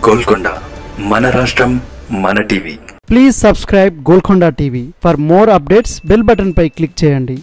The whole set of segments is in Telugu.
గోల్కొండ మన రాష్ట్రం మన TV please subscribe Golconda TV for more updates bell button పై క్లిక్ చేయండి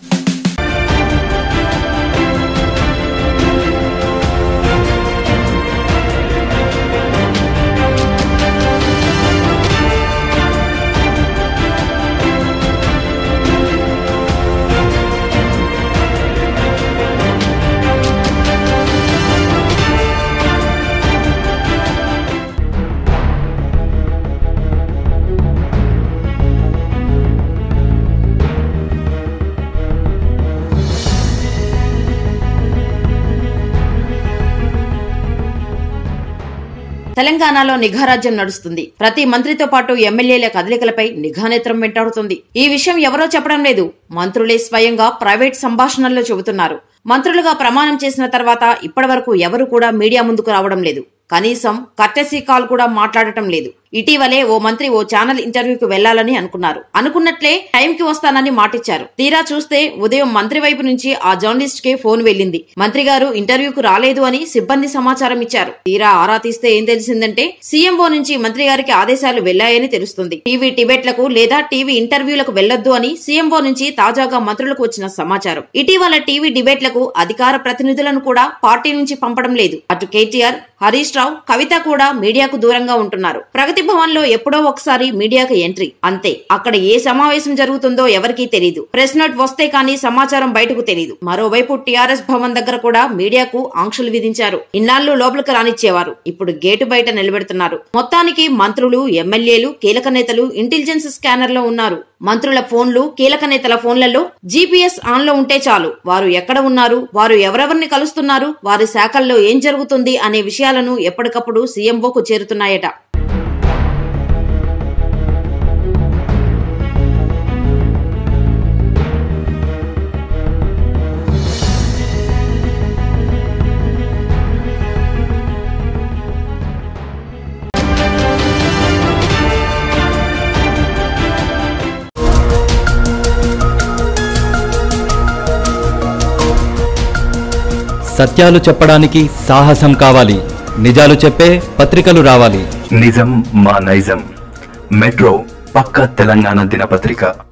తెలంగాణలో నిఘా రాజ్యం నడుస్తుంది ప్రతి మంత్రితో పాటు ఎమ్మెల్యేల కదలికలపై నిఘా నేత్రం వెంటాడుతుంది ఈ విషయం ఎవరో చెప్పడం లేదు మంత్రులే స్వయంగా ప్రైవేట్ సంభాషణల్లో చెబుతున్నారు మంత్రులుగా ప్రమాణం చేసిన తర్వాత ఇప్పటివరకు ఎవరు కూడా మీడియా ముందుకు రావడం లేదు కనీసం కట్టెసీ కాల్ కూడా మాట్లాడటం లేదు ఇటీవలే ఓ మంత్రి ఓ ఛానల్ ఇంటర్వ్యూకి వెళ్లాలని అనుకున్నారు అనుకున్నట్లే టైంకి వస్తానని మాటిచ్చారు తీరా చూస్తే ఉదయం మంత్రి వైపు నుంచి ఆ జర్నలిస్ట్ కి ఫోన్ వెళ్ళింది మంత్రి గారు ఇంటర్వ్యూకు రాలేదు అని సిబ్బంది సమాచారం ఇచ్చారు తీరా ఆరా తీస్తే ఏం తెలిసిందంటే సీఎంఓ నుంచి మంత్రి గారికి ఆదేశాలు వెళ్లాయని తెలుస్తుంది టీవీ టిబెట్లకు లేదా టీవీ ఇంటర్వ్యూలకు వెళ్లొద్దు అని సీఎంఓ నుంచి తాజాగా మంత్రులకు వచ్చిన సమాచారం ఇటీవల టీవీ డిబేట్లకు అధికార ప్రతినిధులను కూడా పార్టీ నుంచి పంపడం లేదు అటు కేటీఆర్ హరీష్ రావు కవిత కూడా మీడియాకు దూరంగా ఉంటున్నారు ప్రగతి భవన్ లో ఎప్పుడో ఒకసారి మీడియాకు ఎంట్రీ అంతే అక్కడ ఏ సమావేశం జరుగుతుందో ఎవరికీ తెలియదు ప్రెస్ నోట్ వస్తే కానీ సమాచారం బయటకు తెలియదు మరోవైపు టీఆర్ఎస్ భవన్ దగ్గర కూడా మీడియాకు ఆంక్షలు విధించారు ఇన్నాళ్లు లోపలికి రానిచ్చేవారు ఇప్పుడు గేటు బయట నిలబెడుతున్నారు మొత్తానికి మంత్రులు ఎమ్మెల్యేలు కీలక నేతలు ఇంటెలిజెన్స్ స్కానర్ లో ఉన్నారు మంత్రుల ఫోన్లు కీలక నేతల ఫోన్లలో జీపీఎస్ ఆన్ లో ఉంటే చాలు వారు ఎక్కడ ఉన్నారు వారు ఎవరెవరిని కలుస్తున్నారు వారి శాఖల్లో ఏం జరుగుతుంది అనే విషయాలను ఎప్పటికప్పుడు సీఎంఓకు చేరుతున్నాయట సత్యాలు చెప్పడానికి సాహసం కావాలి నిజాలు చెప్పే పత్రికలు రావాలి నిజం మా నైజం మెట్రో పక్క తెలంగాణ దినపత్రిక